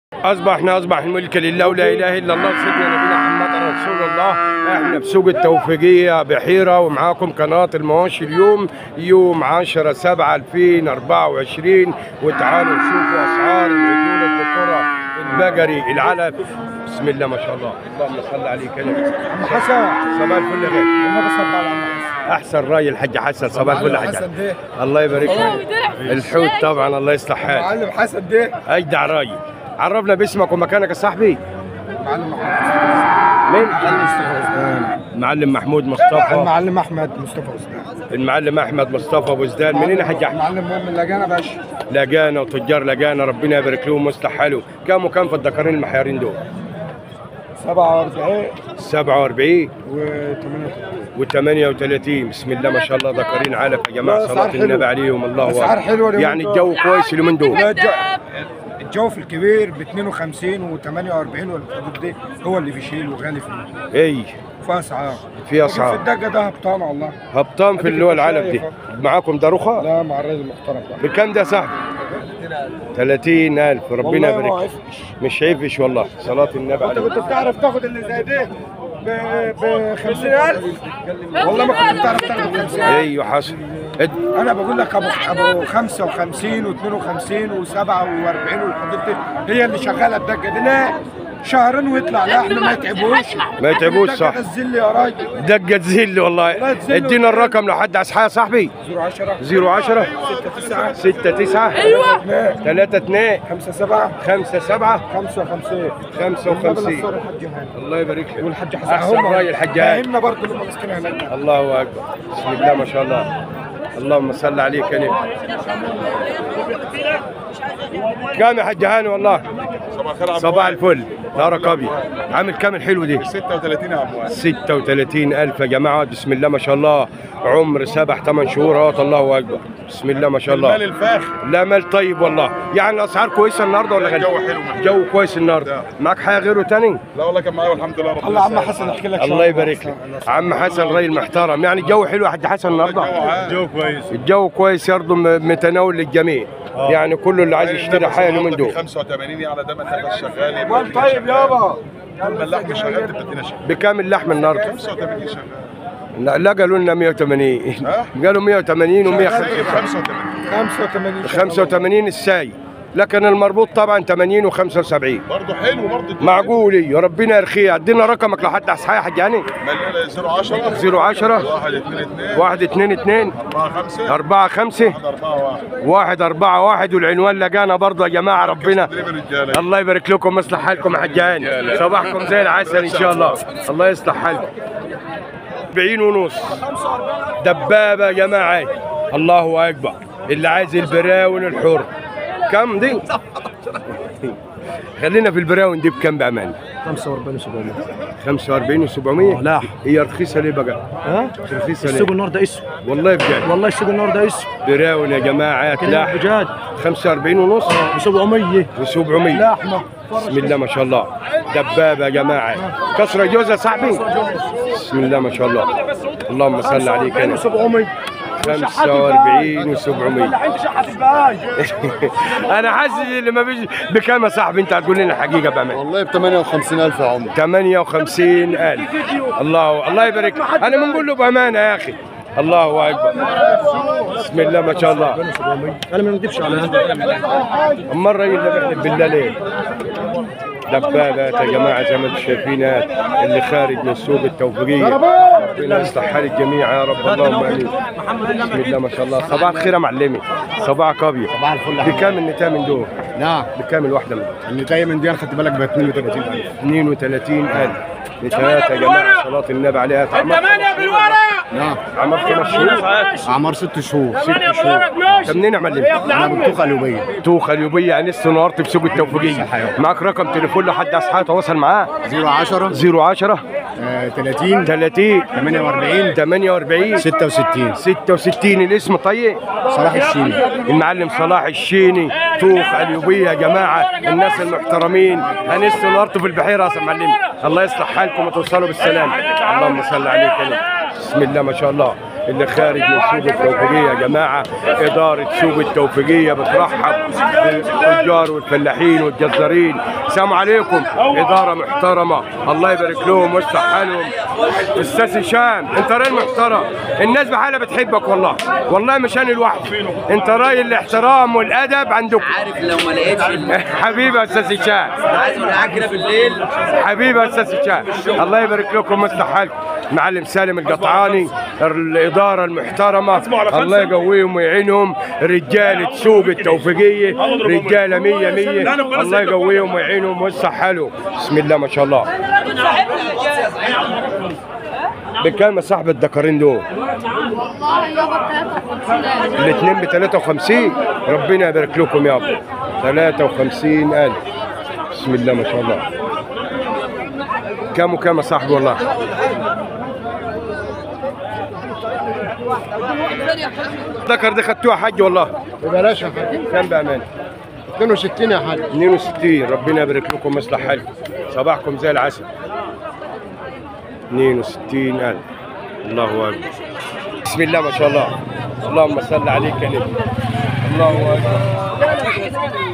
اصبحنا اصبح الملك لله ولا اله الا الله سيدنا نبينا محمد رسول الله احنا بسوق التوفيقيه بحيره ومعاكم قناه المواشي اليوم يوم 10 7 2024 وتعالوا نشوفوا اسعار العجول الذكوره البقري العلف بسم الله ما شاء الله اللهم صل عليك يا نبي حسن صباح الفل غير النبي صلى الله عليه وسلم احسن راي الحاج حسن صباح الفل يا حاج حسن ده الله يبارك فيك الحوت طبعا الله يصلح حالك معلم حسن ده اجدع راي عرفنا باسمك ومكانك يا صاحبي معلم محمود مين معلم مصطفى وزدان المعلم محمود مصطفى المعلم احمد مصطفى وزدان المعلم احمد مصطفى ابو زدان منين يا حاج احمد معلم مؤمن لجانا باشا لقانا وتجار لقانا ربنا يبارك لهم ويصلح حاله كم وكم في الدكارين المحيارين دول 47 47 و 38 و38 بسم الله ما شاء الله ذكرين علف يا جماعه لا، صلاه أسعار حلوة. النبي عليهم الله أسعار اكبر حلوة اليومين يعني دول. الجو كويس اليومين دول لا، الج- الجوف الكبير ب 52 و 48 والحدود دي هو اللي بيشيل وغالي فيه اي في اسعار في أسعار. في الدقه ده هبطان والله هبطان في اللي هو العلف دي معاكم داروخه لا مع الراجل المحترم ده بكم ده يا صاحبي 30000 ربنا والله ما يبارك عرفش. مش عيفش والله صلاه النبي انت عليه كنت بتعرف تاخد اللي زي ده ب 50000 والله ما كنت بتعرف تاخد 50000 ايوه حصل اد- انا بقول لك ابو ابو 55 و52 و47 والحدود دي هي اللي شغاله الدقه دي لا شهرين ويطلع لحم ما يتعبوش ما يتعبوش، صح. ده الذل يا راجل دقة زل والله والله تزل ادينا والله. الرقم لحد اصحى يا صاحبي 010 010 6 9 6 9 ايوه 3 2 5 7 5 7 55 55 الصور الحاج هاني الله يبارك لك والحاج حسن احسن راي الحجاج فاهمنا برضه اللي هم ماسكين هناك الله اكبر بسم الله ما شاء الله اللهم صل عليك يا نبي كام يا حاج هاني والله صباح الخير يا صباح الفل نارك ابيض عامل كام الحلو دي 36 يا عبد 36 ألف يا جماعة بسم الله ما شاء الله عمر سبع ثمان شهور اهوت الله أكبر بسم الله ما شاء المال الله الفاخر لا مال طيب والله يعني الأسعار كويسة النهاردة ولا غالية؟ الجو حلو. جو كويس النهاردة معاك حاجة غيره تاني؟ لا والله كان معايا والحمد لله رب الله عم حسن احكي لك الله يبارك لك عم حسن راجل محترم يعني الجو حلو يا حاج حسن النهاردة الجو كويس الجو كويس يرضى م- متناول للجميع يعني كله اللي عايز يشتري حاجة من دول 85 على دم النفس شغال مال طيب يابا طول ما اللحم شغال تبقى شغال بكام اللحم النهاردة؟ 85 شغال لا لا قالوا لنا 180 ها؟ قالوا 180 و 185 85 85 85 الساي لكن المربوط طبعا 80 و75 برضه حلو برضه معقول يا ربنا يرخيه ادينا رقمك لحد اصحى يا حاج يعني مليون 010 010 1 2 2 1 2 2 4 5 4 5 4 1 1 4 1 والعنوان لقانا برضه يا جماعه ربنا تدريب الرجاله الله يبارك لكم يصلح حالكم يا حاج هاني صباحكم زي العسل ان شاء الله الله يصلح حالكم 40 ونص دبابه يا جماعه الله اكبر اللي عايز البراون الحر كم دي خلينا في البراون دي بكم بامان 45 700 45 و700 لا. هي رخيصه ليه بقى ها رخيصه السوق ليه النهارده اسود والله بجد والله السوق النهارده اسود براون يا جماعه كلام لاح بجد 45 ونص ب 700 و700 لحمه بسم الله ما شاء الله دبابه يا جماعه كسره جوز يا صاحبي بسم الله ما شاء الله اللهم صل عليك انا 700 45 و700 انت شحت الباي انا حاسس اللي ما بيجي بكام يا صاحبي انت هتقول لنا الحقيقه بامان والله ب 58000 يا عمر 58000 الله الله يبارك انا بنقول له بامانه يا اخي الله اكبر بسم الله ما شاء الله انا ما نكذبش على اما الراجل ده بيحلف بالله ليه؟ دبابات يا جماعه زي ما انتم شايفين اللي خارج من سوق التوفيقيه ربنا يصلح حال الجميع يا رب اللهم امين بسم الله ما شاء الله صباح الخير يا معلمي صباحك ابيض صباح الفل بكام النتايه من دول؟ نعم بكام الواحده من دول؟ النتايه من دي انا خدت بالك ب 32000 32000 نتايات يا جماعه صلاه النبي عليها ثمانية بالورق نعم عمر خمس شهور اعمار ست شهور ثمانية بالورق ماشي انت منين يا معلم؟ انا من توخه اليوبيه توخه اليوبيه يعني لسه نورت في سوق التوفيقيه معاك رقم تليفون لحد اصحابي تواصل معاه 010 010 آه، 30 30 48 48 66 66 الاسم طيب صلاح الشيمي المعلم صلاح الشيني توخ اليوبيه يا جماعه الناس المحترمين هنسوا الارض في البحيره يا معلم الله يصلح حالكم وتوصلوا بالسلام اللهم صل عليك يا نبي. بسم الله ما شاء الله اللي خارج من سوق التوفيقيه يا جماعه اداره سوق التوفيقيه بترحب بالتجار والفلاحين والجزارين السلام عليكم اداره محترمه الله يبارك لهم ويصلح حالهم استاذ هشام انت راجل محترم الناس بحالها بتحبك والله والله مش انا لوحدي انت راجل الاحترام والادب عندكم عارف لو ما لقيتش ال- حبيبي يا استاذ هشام عايز اقول معاك كده بالليل حبيبي يا استاذ هشام الله يبارك لكم ويصلح حالكم معلم سالم القطعاني الاداره المحترمه الله يقويهم ويعينهم رجاله سوق التوفيقيه رجاله مية مية الله يقويهم ويعينهم ويصلح حالهم بسم الله ما شاء الله بكام يا صاحب الدكرين دول؟ والله يابا 53 الاثنين ب 53 ربنا يبارك لكم يابا 53000 بسم الله ما شاء الله كام وكام يا صاحبي والله ذكر دي خدتوها حج والله ببلاش يا حاج كام بأمان 62 يا حاج 62 ربنا يبارك لكم ويصلح حالكم صباحكم زي العسل 62000 الله اكبر بسم الله ما شاء الله اللهم صل عليك يا نبي الله اكبر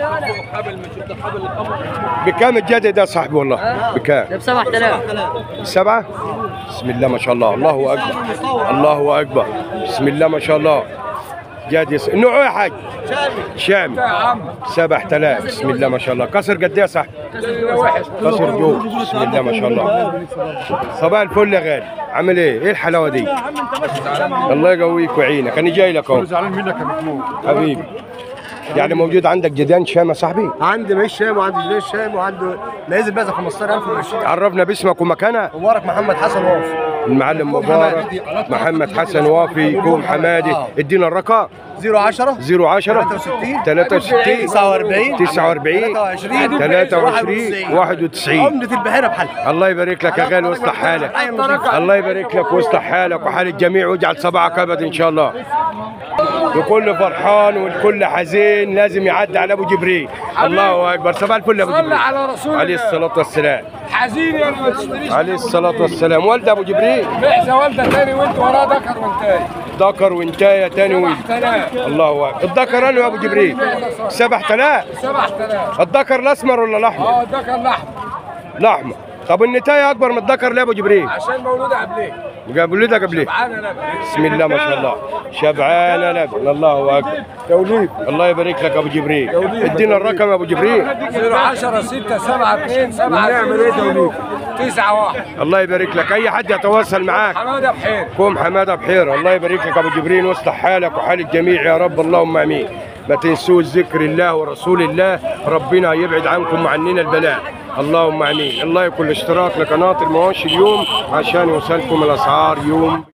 بكام الجدد ده يا صاحبي والله بكام ب 7000 سبعة بسم الله ما شاء الله الله أكبر الله أكبر بسم الله ما شاء الله جاد يس نوعه يا حاج شامي سبع تلاف بسم الله ما شاء الله كسر قد ايه يا صاحبي كسر جو بسم الله ما شاء الله صباح الفل يا غالي عامل ايه ايه الحلاوه دي الله يقويك ويعينك انا جاي لك اهو زعلان منك يا محمود حبيبي يعني موجود عندك جدان شام يا صاحبي عندي مش شام وعندي جنيه شام وعنده نازل بقى 15000 و20 عرفنا باسمك ومكانك مبارك محمد حسن واقف المعلم مبارك محمد حسن وافي كوم حمادي ادينا الرقم 010 010 63 63 49 49 23 23 91 عمدة البحيرة بحالها الله يبارك لك يا غالي ويصلح حالك الله يبارك لك ويصلح حالك وحال الجميع ويجعل صباحك ابد ان شاء الله لكل فرحان والكل حزين لازم يعدي على ابو جبريل الله اكبر صباح الفل يا ابو صلى جبريل على رسول عليه الله الصلاه والسلام حزين يا ما تشتريش عليه الصلاه والسلام والد ابو جبريل بعزة والدة تاني وانت وراه ذكر وانتاي ذكر وانتايه تاني ولد 7000 الله اكبر الذكر انا يا ابو جبريل 7000 7000 الذكر الاسمر ولا الاحمر؟ اه ذكر لحم الاحمر طب النتايه اكبر من الذكر ليه يا ابو جبريل؟ عشان مولودة قبليه قبل لي ده قبل ليه؟ معانا لبن بسم الله ما شاء الله شبعانه لبن الله اكبر توليد الله يبارك لك يا ابو جبريل ادينا الرقم يا ابو جبريل 010 6 7 2 7 نعمل ايه توليد 9 1 الله يبارك لك اي حد يتواصل معاك حماده بحير قوم حماده بحيره الله يبارك لك يا ابو جبريل واصلح حالك وحال الجميع يا رب اللهم امين ما تنسوش ذكر الله ورسول الله ربنا يبعد عنكم وعننا البلاء اللهم امين الله يكون اشتراك لقناه المواشي اليوم عشان يوصلكم الاسعار يوم